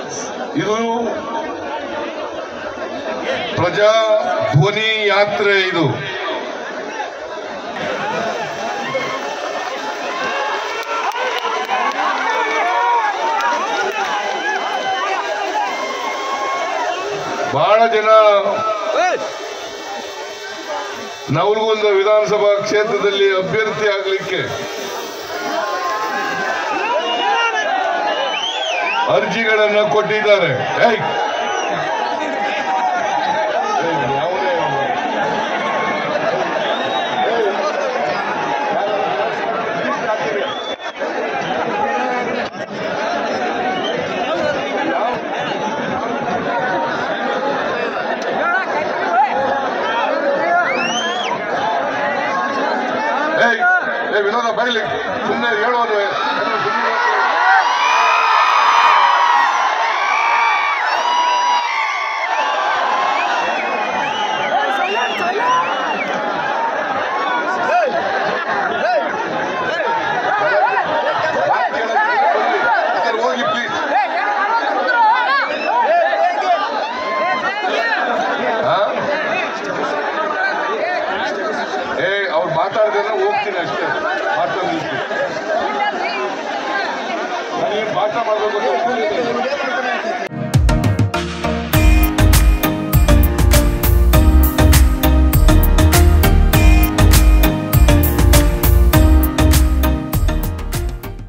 ಇದು ಪ್ರಜಾ ಧ್ವನಿ ಯಾತ್ರೆ ಇದು ಬಹಳ ಜನ ನವಲಗುಂದ ವಿಧಾನಸಭಾ ಕ್ಷೇತ್ರದಲ್ಲಿ ಅಭ್ಯರ್ಥಿ ಆಗಲಿಕ್ಕೆ ಅರ್ಜಿಗಳನ್ನ ಕೊಟ್ಟಿದ್ದಾರೆ ಏಯ್! ಏಯ್, ಯಾವನೇ ಅವ್ನು? ಏಯ್ ಏ ವಿನೋದ ಬರಲಿ ಸುಮ್ಮನೆ ಹೇಳೋದು ಹೋಗಿ ಪ್ಲೀಸ್ ಏ ಅವ್ರು ಮಾತಾಡಿದ್ರೆ ಹೋಗ್ತೀನಿ ಅಷ್ಟೇ ಮಾತಾಡಿ ನನಗೆ ಭಾಷಣ ಮಾಡಬೇಕು ಅಂತ ಒಪ್ಪಿಗೆ ಇದೆ.